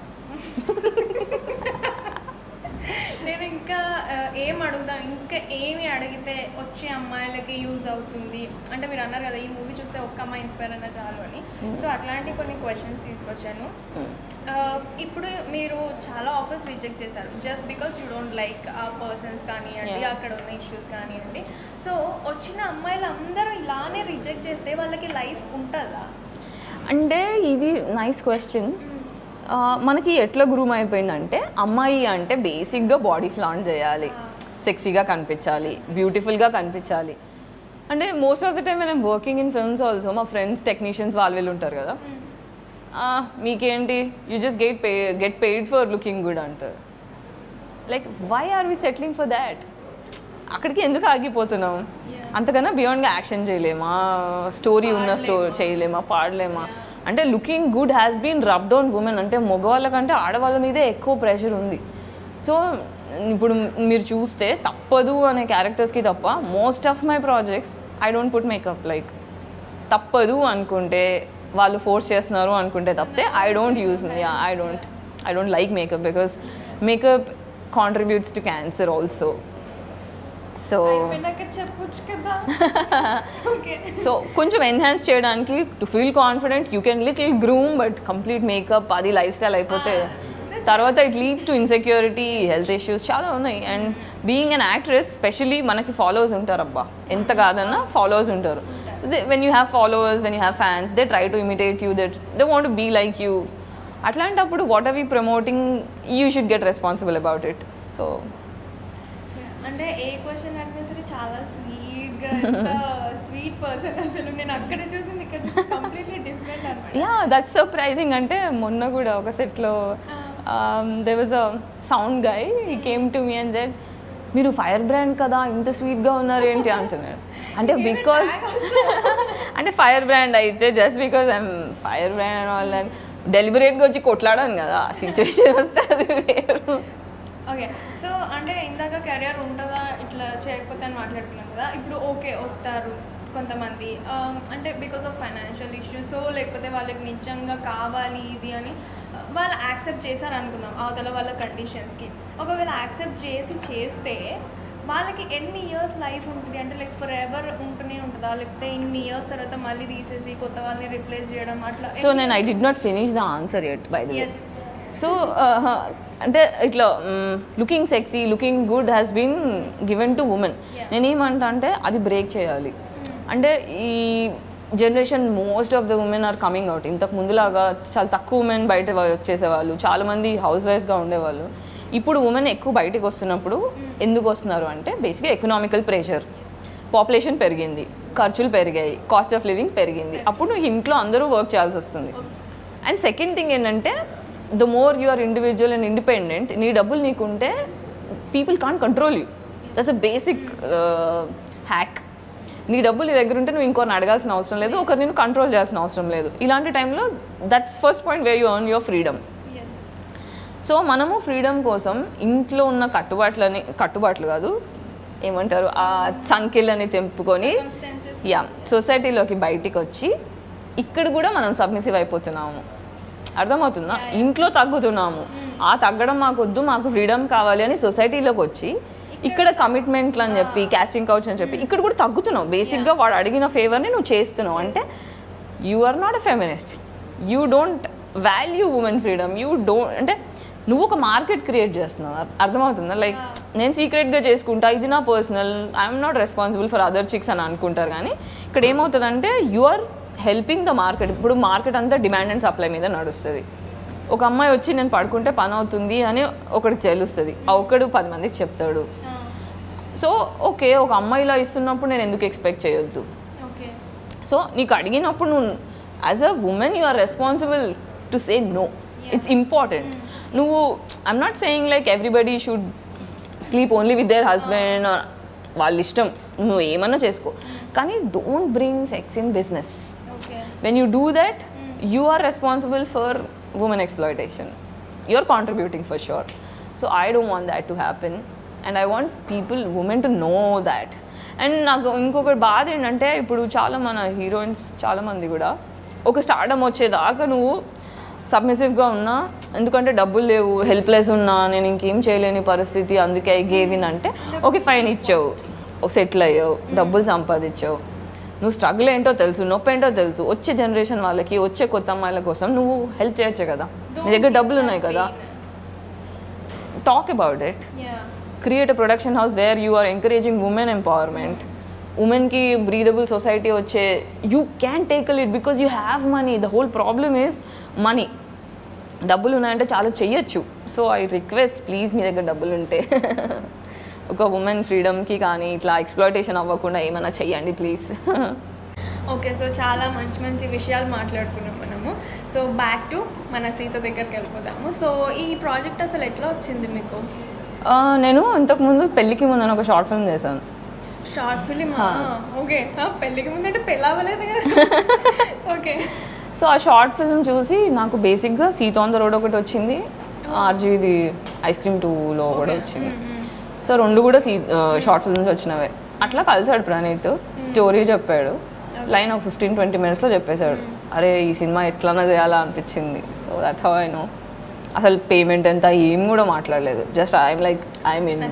నేను ఇంకా ఆ, ఏం అడుగుదాం ఇంకా ఏమి అడిగితే వచ్చే అమ్మాయిలకి యూజ్ అవుతుంది అంటే మీరు అన్నారు కదా ఈ మూవీ చూస్తే ఒక్క అమ్మాయి ఇన్స్పైర్ అయినా చాలు అని సో అట్లాంటి కొన్ని క్వశ్చన్స్ తీసుకొచ్చాను ఆ, ఇప్పుడు మీరు చాలా ఆఫర్స్ రిజెక్ట్ చేశారు just because you don't like ఆ పర్సన్స్ కానివ్వండి Yeah. అక్కడ ఉన్న ఇష్యూస్ కానివ్వండి సో వచ్చిన అమ్మాయిలు అందరూ ఇలానే రిజెక్ట్ చేస్తే వాళ్ళకి లైఫ్ ఉంటుందా అంటే ఇది నైస్ క్వశ్చన్ మనకి ఎట్లా గ్రూమ్ అయిపోయిందంటే అమ్మాయి అంటే బేసిక్గా బాడీ ఫ్లాంట్ చేయాలి సెక్సీగా కనిపించాలి బ్యూటిఫుల్గా కనిపించాలి అంటే మోస్ట్ ఆఫ్ ద టైమ్ మనం వర్కింగ్ ఇన్ ఫిల్మ్స్ ఆల్సో మా ఫ్రెండ్స్ టెక్నీషియన్స్ వాళ్ళు వీళ్ళు ఉంటారు కదా "ఆ, మీకేంటి you just get pay get paid for looking good అంటారు like why are we settling for that అక్కడికి ఎందుకు ఆగిపోతున్నాం Yeah. అంతకన్నా బియాండ్గా యాక్షన్ చేయలేమా స్టోరీ ఉన్న స్టో చేయలేమా పాడలేమా అంటే looking good has been rub down women అంటే మగవాళ్ళ కంటే ఆడవాళ్ళ మీదే ఎక్కువ ప్రెషర్ ఉంది సో ఇప్పుడు మీరు చూస్తే తప్పదు అనే క్యారెక్టర్స్కి తప్ప most of my projects I don't put makeup like తప్పదు అనుకుంటే వాళ్ళు ఫోర్స్ చేస్తున్నారు అనుకుంటే తప్పితే I don't use I don't I don't like makeup because makeup contributes to cancer also so అయిపోయినాక చెప్పొచ్చు కదా ఓకే సో కొంచెం ఎన్హాన్స్ చేయడానికి to feel confident you can little groom but complete makeup అది లైఫ్ స్టైల్ అయిపోతే తర్వాత it leads to insecurity health issues చాలా ఉన్నాయి and being an actress specially మనకి ఫాలోవర్స్ ఉంటారు అబ్బా ఎంత కాదన్నా ఫాలోవర్స్ ఉంటారు when you have followers when you have fans they try to imitate you that they want be like you అట్లాంటప్పుడు what are we promoting you should get responsible about it so అంటే ఏ క్వశ్చన్ అడిగినా సరే చాలా స్వీట్గా స్వీట్ పర్సన్ అసలు నేను అక్కడ చూసింది ఇక్కడ కంప్లీట్లీ డిఫరెంట్ అనమాట యా దట్ సర్ప్రైజింగ్ అంటే మొన్న కూడా ఒక సెట్లో they was a sound guy ఈ came to me and that మీరు ఫైర్ బ్రాండ్ కదా ఇంత స్వీట్గా ఉన్నారు ఏంటి అంటున్నారు అంటే బికాస్ అంటే ఫైర్ బ్రాండ్ అయితే just because I'm firebrand and all and డెలిబరేట్గా వచ్చి కొట్లాడాను కదా సిచ్యువేషన్ వస్తే అది వేరు ఓకే సో అంటే ఇందాక కెరియర్ ఉంటుందా ఇట్లా చేయకపోతే అని మాట్లాడుకున్నాం కదా ఇప్పుడు ఓకే వస్తారు కొంతమంది ఆ, అంటే because of financial issues so లేకపోతే వాళ్ళకి నిజంగా కావాలి ఇది అని ఆ, వాళ్ళు యాక్సెప్ట్ చేశారు అనుకుందాం అవతల వాళ్ళ కండిషన్స్కి ఒకవేళ యాక్సెప్ట్ చేసి చేస్తే వాళ్ళకి ఎన్ని ఇయర్స్ లైఫ్ ఉంటుంది అంటే లైక్ ఫర్ ఎవర్ ఉంటూనే ఉంటుందా లేకపోతే ఇన్ని ఇయర్స్ తర్వాత మళ్ళీ తీసేసి కొత్త వాళ్ళని రిప్లేస్ చేయడం అట్లా సో నేను I did not finish the answer at by the yes so అంటే ఇట్లా looking sexy looking good has been given to women Yeah. నేనేమంటా అంటే అది బ్రేక్ చేయాలి అంటే ఈ generation most of the women are coming out ఇంతకు ముందులాగా చాలా తక్కువ ఉమెన్ బయట వర్క్ చేసేవాళ్ళు చాలామంది హౌస్ వైఫ్స్గా ఉండేవాళ్ళు ఇప్పుడు ఉమెన్ ఎక్కువ బయటకు వస్తున్నప్పుడు ఎందుకు వస్తున్నారు అంటే బేసిక్గా ఎకనామికల్ ప్రెషర్ పాపులేషన్ పెరిగింది ఖర్చులు పెరిగాయి కాస్ట్ ఆఫ్ లివింగ్ పెరిగింది అప్పుడు నువ్వు ఇంట్లో అందరూ వర్క్ చేయాల్సి వస్తుంది అండ్ సెకండ్ థింగ్ ఏంటంటే the more you are individual and independent నీ డబ్బులు నీకుంటే people can't control you that's a basic hack నీ డబ్బులు నీ దగ్గర ఉంటే నువ్వు ఇంకొకరిని అడగాల్సిన అవసరం లేదు ఒకరు నేను కంట్రోల్ చేయాల్సిన అవసరం లేదు ఇలాంటి టైంలో that's first point way you earn your freedom so మనము ఫ్రీడమ్ కోసం ఇంట్లో ఉన్న కట్టుబాట్లని కట్టుబాట్లు కాదు ఏమంటారు ఆ సంఖ్యలని తెంపుకొని యా సొసైటీలోకి బయటికి వచ్చి ఇక్కడ కూడా మనం సబ్మిసివ్ అయిపోతున్నాము అర్థమవుతుందా ఇంట్లో తగ్గుతున్నాము ఆ తగ్గడం మాకు వద్దు మాకు ఫ్రీడమ్ కావాలి అని సొసైటీలోకి వచ్చి ఇక్కడ కమిట్మెంట్లు అని చెప్పి క్యాస్టింగ్ కౌచ్ అని చెప్పి ఇక్కడ కూడా తగ్గుతున్నావు బేసిక్గా వాడు అడిగిన ఫేవర్ని నువ్వు చేస్తున్నావు అంటే you are not a feminist you don't value women freedom you don't అంటే నువ్వు ఒక మార్కెట్ క్రియేట్ చేస్తున్నావు అర్- అర్థమవుతుందా లైక్ నేను సీక్రెట్గా చేసుకుంటా ఇది నా personal I'm not responsible for other chicks అని అనుకుంటారు కానీ ఇక్కడ ఏమవుతుందంటే you are helping the market ఇప్పుడు మార్కెట్ అంతా డిమాండ్ అండ్ సప్లై మీద నడుస్తుంది ఒక అమ్మాయి వచ్చి నేను పడుకుంటే పని అవుతుంది అని ఒకడికి తెలుస్తుంది ఆ ఒక్కడు పది మందికి చెప్తాడు సో ఓకే ఒక అమ్మాయిలా ఇస్తున్నప్పుడు నేను ఎందుకు ఎక్స్పెక్ట్ చేయొద్దు ఓకే సో నీకు అడిగినప్పుడు నువ్వు as a women you are responsible to say no it's important నువ్వు I'm not saying like everybody should sleep only with their husband వాళ్ళ ఇష్టం నువ్వు ఏమన్నా చేసుకో కానీ don't bring sex in business okay when you do that you are responsible for women exploitation you're contributing for sure so i don't want that to happen and i want people women to know that and నాకు ఇంకొకటి బాధ ఏంటంటే ఇప్పుడు చాలా మన హీరోయిన్స్ చాలా మంది కూడా ఒక స్టార్డమ్ వచ్చేదాకా నువ్వు సబ్మిసివ్గా ఉన్నా ఎందుకంటే డబ్బులు లేవు హెల్ప్లెస్ ఉన్నా నేను ఇంకేం చేయలేని పరిస్థితి అందుకే ఐ గేవ్ ఇన్ అంటే ఓకే ఫైన్ ఇచ్చావు సెటిల్ అయ్యావు డబ్బులు సంపాదించావు నువ్వు స్ట్రగుల్ ఏంటో తెలుసు నొప్పి ఏంటో తెలుసు వచ్చే జనరేషన్ వాళ్ళకి వచ్చే కొత్త అమ్మాయిల కోసం నువ్వు హెల్ప్ చేయొచ్చు కదా నీ దగ్గర డబ్బులు ఉన్నాయి కదా talk about it yeah create a production house where you are encouraging women empowerment ఉమెన్కి బ్రీదబుల్ సొసైటీ వచ్చే you can tackle it because you have money the whole problem is money డబ్బులు ఉన్నాయంటే చాలా చెయ్యొచ్చు సో ఐ రిక్వెస్ట్ ప్లీజ్ మీ దగ్గర డబ్బులు ఉంటే ఒక ఉమెన్ ఫ్రీడమ్కి కానీ ఇట్లా ఎక్స్ప్లాయిటేషన్ అవ్వకుండా ఏమైనా చెయ్యండి ప్లీజ్ ఓకే సో చాలా మంచి మంచి విషయాలు మాట్లాడుకున్నాం మనము సో బ్యాక్ టు మన సీత దగ్గరికి వెళ్ళిపోదాము సో ఈ ప్రాజెక్ట్ అసలు ఎట్లా వచ్చింది మీకు నేను ఇంతకుముందు పెళ్ళికి ముందు ఒక షార్ట్ ఫిల్మ్ చేశాను షార్ట్ ఫిలిం ఓకే పెళ్ళికి ముందంటే పెళ్ళి అవ్వలేదు కదా ఓకే సో ఆ షార్ట్ ఫిల్మ్ చూసి నాకు బేసిక్గా సీత ఆన్ ద రోడ్ ఒకటి వచ్చింది ఆర్జీది ఐస్ క్రీమ్ టూలో కూడా వచ్చింది సో రెండు కూడా సీ షార్ట్ ఫిల్మ్స్ వచ్చినవే అట్లా కలిసాడు ప్రణీత్ స్టోరీ చెప్పాడు లైన్ ఒక ఫిఫ్టీన్ ట్వంటీ మినిట్స్లో చెప్పేశాడు అరే ఈ సినిమా ఎట్లన్నా చేయాలా అనిపించింది so that's how I no అసలు పేమెంట్ ఎంత ఏం కూడా మాట్లాడలేదు just I'm like I'm in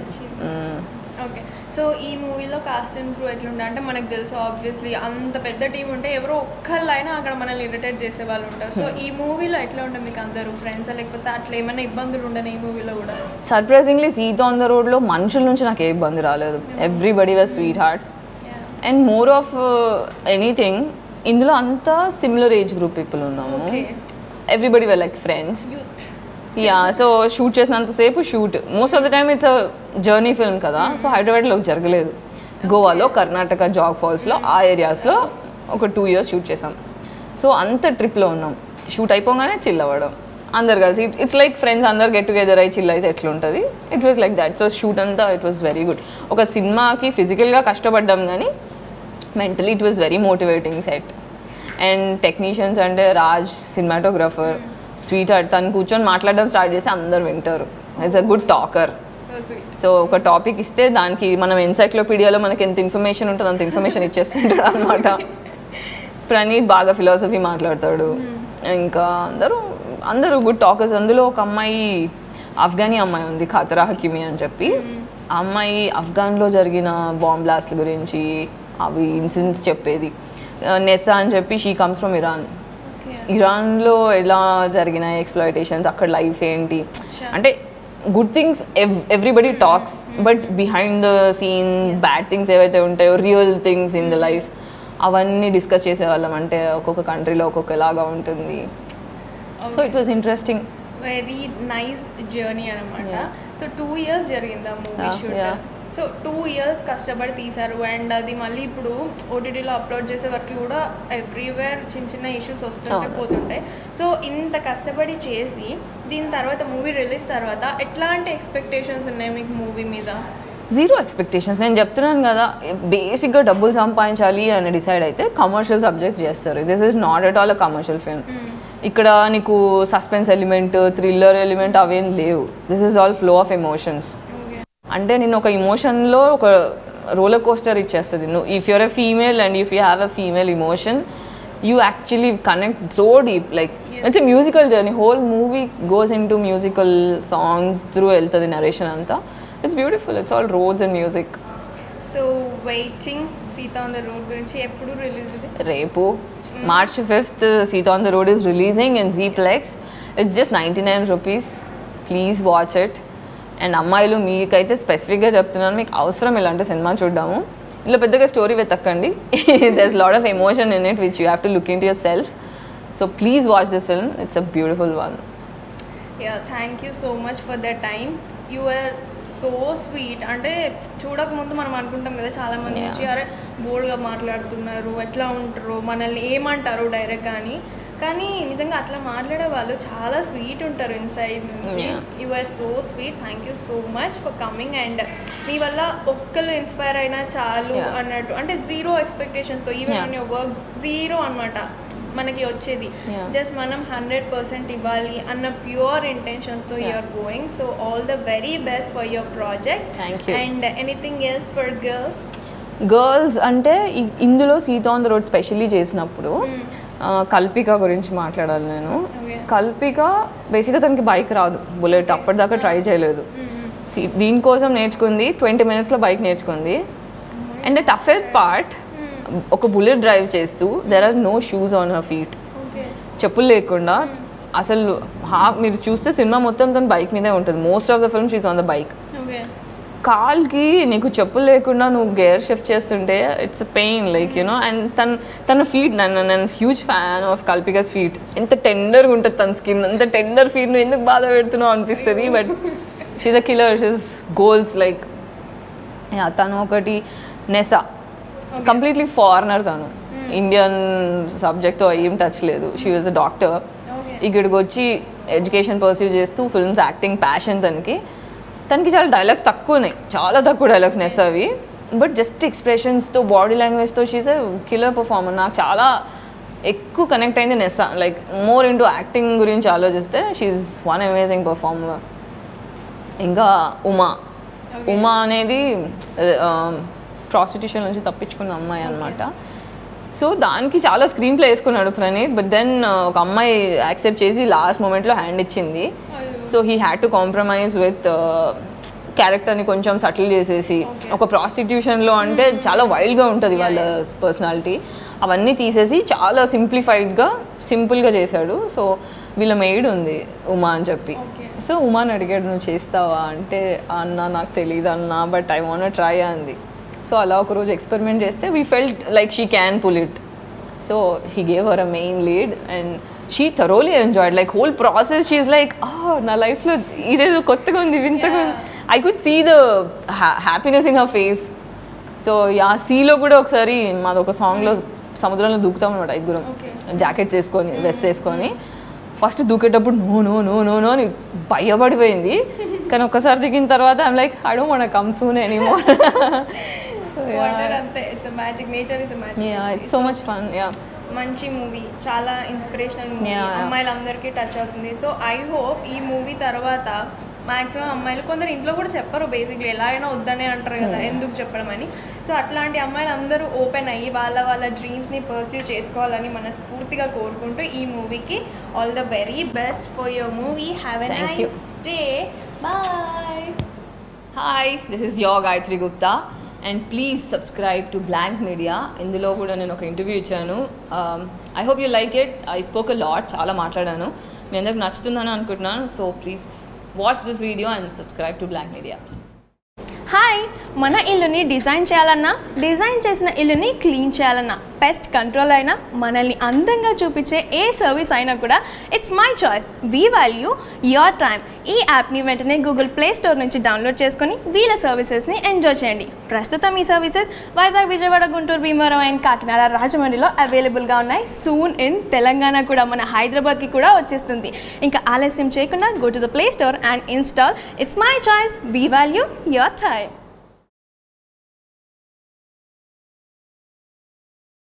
okay so ఈ మూవీలో కాస్ట్ అండ్ క్రూ ఎట్లుండే అంటే మనకు తెలుసు ఆబ్వియస్లీ అంత పెద్ద టీం ఉంటే ఎవరో ఒక్కళ్ళైనా అక్కడ మనల్ని ఇరిటేట్ చేసే వాళ్ళు ఉంటారు సో ఈ మూవీలో ఎట్లా ఉండే మీకు అందరూ ఫ్రెండ్స్ లేకపోతే అట్లా ఏమైనా ఇబ్బందులు ఉండని ఈ మూవీలో కూడా సర్ప్రైజింగ్లీ సీత ఆన్ ద రోడ్లో మనుషుల నుంచి నాకు ఏ ఇబ్బంది రాలేదు everybody were sweethearts and more of anything ఇందులో అంతా సిమిలర్ ఏజ్ గ్రూప్ పీపుల్ ఉన్నాము Okay. Everybody were like friends youth yeah so shoot చేసినంతసేపు shoot most of the time it's journey film కదా సో హైదరాబాద్లో జరగలేదు గోవాలో కర్ణాటక జాగ్ ఫాల్స్లో ఆ ఏరియాస్లో ఒక టూ ఇయర్స్ షూట్ చేసాం సో అంత ట్రిప్లో ఉన్నాం షూట్ అయిపోగానే చిల్ అవ్వడం అందరు కలిసి ఇట్స్ లైక్ ఫ్రెండ్స్ అందరు గెట్ టుగెదర్ అయి చిల్ అయితే ఎట్లుంటుంది it was like that so shoot అంతా ఇట్ వాస్ వెరీ గుడ్ ఒక సినిమాకి ఫిజికల్గా కష్టపడ్డాం కానీ mentally it was very motivating set and technicians అంటే రాజ్ సినిమాటోగ్రఫర్ స్వీట్ హార్ట్ తను కూర్చొని మాట్లాడడం స్టార్ట్ చేస్తే అందరు వింటారు it's a good talker so sweet so ఒక టాపిక్ ఇస్తే దానికి మనం ఎన్సైక్లోపీడియాలో మనకి ఎంత ఇన్ఫర్మేషన్ ఉంటుందో అంత ఇన్ఫర్మేషన్ ఇచ్చేస్తుంటాడు అనమాట ప్రణీత్ బాగా ఫిలాసఫీ మాట్లాడతాడు ఇంకా అందరూ అందరూ గుడ్ టాకర్స్ అందులో ఒక అమ్మాయి ఆఫ్ఘనీ అమ్మాయి ఉంది ఖాతరా హకీమి అని చెప్పి ఆ అమ్మాయి ఆఫ్ఘన్లో జరిగిన బాంబ్ బ్లాస్ట్ల గురించి అవి ఇన్సిడెంట్స్ చెప్పేది నెసా అని చెప్పి she comes from Iran okay ఇరాన్లో ఎలా జరిగిన ఎక్స్ప్లాయిటేషన్స్ అక్కడ లైఫ్ ఏంటి అంటే good things everybody talks but behind the scene bad things ఏవైతే ఉంటాయో real things in the life అవన్నీ డిస్కస్ చేసేవాళ్ళం అంటే ఒక్కొక్క కంట్రీలో ఒక్కొక్కలాగా ఉంటుంది so it was interesting very nice journey అనమాట Yeah. సో టూ ఇయర్స్ జరిగింది ఆ movie Yeah, shoot yeah. So two years కష్టపడి తీశారు అండ్ అది మళ్ళీ ఇప్పుడు ఓటీటీలో అప్లోడ్ చేసే వరకు కూడా ఎవ్రీవేర్ చిన్న చిన్న ఇష్యూస్ వస్తుంటే అవును. పోతుంటాయి సో ఇంత కష్టపడి చేసి దీని తర్వాత మూవీ రిలీజ్ తర్వాత ఎట్లాంటి ఎక్స్పెక్టేషన్స్ ఉన్నాయి మీకు మూవీ మీద జీరో ఎక్స్పెక్టేషన్స్ నేను చెప్తున్నాను కదా బేసిక్గా డబ్బులు సంపాదించాలి అని డిసైడ్ అయితే కమర్షియల్ సబ్జెక్ట్స్ చేస్తారు this is not at all a commercial film ఇక్కడ నీకు సస్పెన్స్ ఎలిమెంట్ థ్రిల్లర్ ఎలిమెంట్ అవేం లేవు this is all flow of emotions okay అంటే నేను ఒక ఇమోషన్లో ఒక రోలర్ కోస్టర్ ఇచ్చేస్తుంది నువ్వు if you're a female and if you have a female emotion you actually connect so deep like it's a musical journey whole movie goes into musical songs through వెళ్తుంది నరేషన్ అంతా it's beautiful it's all roads and music so waiting Seetha on the road గురించి ఎప్పుడు రిలీజ్ ఇది రేపు March fifth Seetha on the road is releasing in Zee plex it's just ninety nine rupees please watch it and అమ్మాయిలు మీకైతే స్పెసిఫిక్గా చెప్తున్నాను మీకు అవసరం ఇలాంటి సినిమా చూడ్డాము ఇందులో పెద్దగా స్టోరీ వెతక్కండి there's lot of emotion in it which you have to look into yourself so please watch this film it's a beautiful one yeah thank you so much for the time you are so sweet అంటే చూడకముందు మనం అనుకుంటాం కదా చాలా మంది Yeah. నుంచి అరే బోల్డ్గా మాట్లాడుతున్నారు ఎట్లా ఉంటారు మనల్ని ఏమంటారు డైరెక్ట్ కానీ కానీ నిజంగా అట్లా మాట్లాడే వాళ్ళు చాలా స్వీట్ ఉంటారు ఇన్సైడ్ నుంచి Yeah. You are so sweet thank you so much for coming and మీ వల్ల ఒక్కరు ఇన్స్పైర్ అయినా చాలు Yeah. అన్నట్టు అంటే జీరో ఎక్స్పెక్టేషన్స్తో even Yeah. On your work zero అనమాట మనకి వచ్చేది Yeah. జస్ట్ మనం హండ్రెడ్ పర్సెంట్ ఇవ్వాలి అన్న ప్యూర్ ఇంటెన్షన్స్తో Yeah. You're going so all the very best for your project Thank you. And anything else for girls girls అంటే ఇ- ఇందులో Seetha on the road specially చేసినప్పుడు ఆ, కల్పిక గురించి మాట్లాడాలి నేను Okay. కల్పిక బేసిక్గా తనకి బైక్ రాదు బుల్లెట్ అప్పటిదాకా ట్రై చేయలేదు See, దీనికోసం నేర్చుకుంది ట్వంటీ మినిట్స్లో బైక్ నేర్చుకుంది అండ్ ద టఫెస్ట్ పార్ట్ ఒక బుల్లెట్ డ్రైవ్ చేస్తూ there are no shoes on her feet okay చెప్పులు లేకుండా అసలు హా మీరు చూస్తే సినిమా మొత్తం తన బైక్ మీదే ఉంటుంది most of the film she's on the bike okay కాల్కి నీకు చెప్పులు లేకుండా నువ్వు గేర్ షిఫ్ట్ చేస్తుంటే it's pain like you know and తన తన ఫీట్ నన్ను నేను huge fan of Kalpika's feet ఎంత టెండర్గా ఉంటుంది తన స్కిన్ అంత టెండర్ ఫీట్ నువ్వు ఎందుకు బాధ పెడుతున్నావు అనిపిస్తుంది but she's a killer she's goals like yeah తను ఒకటి నెసా కంప్లీట్లీ ఫారినర్ తను ఇండియన్ సబ్జెక్ట్తో ఏం టచ్ లేదు she was a doctor okay ఇక్కడికి వచ్చి ఎడ్యుకేషన్ పర్సూ చేస్తూ ఫిల్మ్స్ యాక్టింగ్ ప్యాషన్ తనకి తనకి చాలా డైలాగ్స్ తక్కువ ఉన్నాయి చాలా తక్కువ డైలాగ్స్ నెస్ అవి బట్ జస్ట్ ఎక్స్ప్రెషన్స్తో బాడీ లాంగ్వేజ్తో షీజ్ ఎ కిలర్ పర్ఫార్మర్ నాకు చాలా ఎక్కువ కనెక్ట్ అయింది నెస్సా లైక్ మోర్ ఇంటూ యాక్టింగ్ గురించి ఆలోచిస్తే షీఈ్ వన్ అమేజింగ్ పర్ఫార్మర్ ఇంకా ఉమా ఉమా అనేది ప్రాస్టిట్యూషన్ నుంచి తప్పించుకున్న అమ్మాయి అనమాట సో దానికి చాలా స్క్రీన్ ప్లే వేసుకున్నాడు ప్రణీత్ బట్ దెన్ ఒక అమ్మాయి యాక్సెప్ట్ చేసి లాస్ట్ మూమెంట్లో హ్యాండ్ ఇచ్చింది so he had to compromise with క్యారెక్టర్ని కొంచెం సటిల్ చేసేసి ఒక ప్రాస్టిట్యూషన్లో అంటే చాలా వైల్డ్గా ఉంటుంది వాళ్ళ పర్సనాలిటీ అవన్నీ తీసేసి చాలా సింప్లిఫైడ్గా సింపుల్గా చేశాడు సో వీళ్ళ మెయిడ్ ఉంది ఉమా అని చెప్పి Okay. సో ఉమాని అడిగాడు నువ్వు చేస్తావా అంటే అన్న నాకు తెలియదు అన్న బట్ ఐ వాంట్ ట్రై అంది సో అలా ఒకరోజు ఎక్స్పెరిమెంట్ చేస్తే we felt like she can pull it so he gave her a main lead and she thoroughly enjoyed like whole process she like నా లైఫ్లో ఇదేదో కొత్తగా ఉంది వింతగా ఉంది I could see the happiness in her face so yeah సీలో కూడా ఒకసారి మాది ఒక సాంగ్లో సముద్రంలో దూకుతాం అనమాట ఐదుగురం Okay. జాకెట్స్ వేసుకొని వెస్ట్ వేసుకొని ఫస్ట్ దూకేటప్పుడు no no no no no అని భయపడిపోయింది కానీ ఒక్కసారి దిగిన తర్వాత I'm like I don't want come soon anymore so water అంతే it's magic nature is yeah magic it's so much fun yeah మంచి మూవీ చాలా ఇన్స్పిరేషనల్ మూవీ Yeah, yeah. అమ్మాయిలందరికీ టచ్ అవుతుంది సో ఐ హోప్ ఈ మూవీ తర్వాత మాక్సిమం అమ్మాయిలు కొందరు ఇంట్లో కూడా చెప్పరు బేసిక్లీ ఎలా అయినా వద్దనే అంటారు కదా ఎందుకు చెప్పడం అని సో అట్లాంటి అమ్మాయిలు అందరూ ఓపెన్ అయ్యి వాళ్ళ వాళ్ళ డ్రీమ్స్ని పర్స్యూ చేసుకోవాలని మనస్ఫూర్తిగా కోరుకుంటూ ఈ మూవీకి all the very best for your movie have a Thank you. Nice day bye hi this is your Gayatri Gupta and please subscribe to blank media ఇందులో కూడా నేను ఒక ఇంటర్వ్యూ ఇచ్చాను I hope you like it I spoke a lot చాలా మాట్లాడాను మీ అందరికి నచ్చుతుందని అనుకుంటున్నాను so please watch this video and subscribe to blank media hi మన ఇల్లుని డిజైన్ చేయాలన్నా డిజైన్ చేసిన ఇల్లుని క్లీన్ చేయాలన్నా పెస్ట్ కంట్రోల్ అయినా మనల్ని అందంగా చూపించే ఏ సర్వీస్ అయినా కూడా it's my choice we value your time ఈ యాప్ని వెంటనే గూగుల్ ప్లే స్టోర్ నుంచి డౌన్లోడ్ చేసుకొని వీళ్ళ సర్వీసెస్ని ఎంజాయ్ చేయండి ప్రస్తుతం ఈ సర్వీసెస్ వైజాగ్ విజయవాడ గుంటూరు భీమవరం అండ్ కాకినాడ రాజమండ్రిలో అవైలబుల్గా ఉన్నాయి సూన్ ఇన్ తెలంగాణ కూడా మన హైదరాబాద్కి కూడా వచ్చేస్తుంది ఇంకా ఆలస్యం చేయకుండా go to the Play Store and install it's my choice we value your time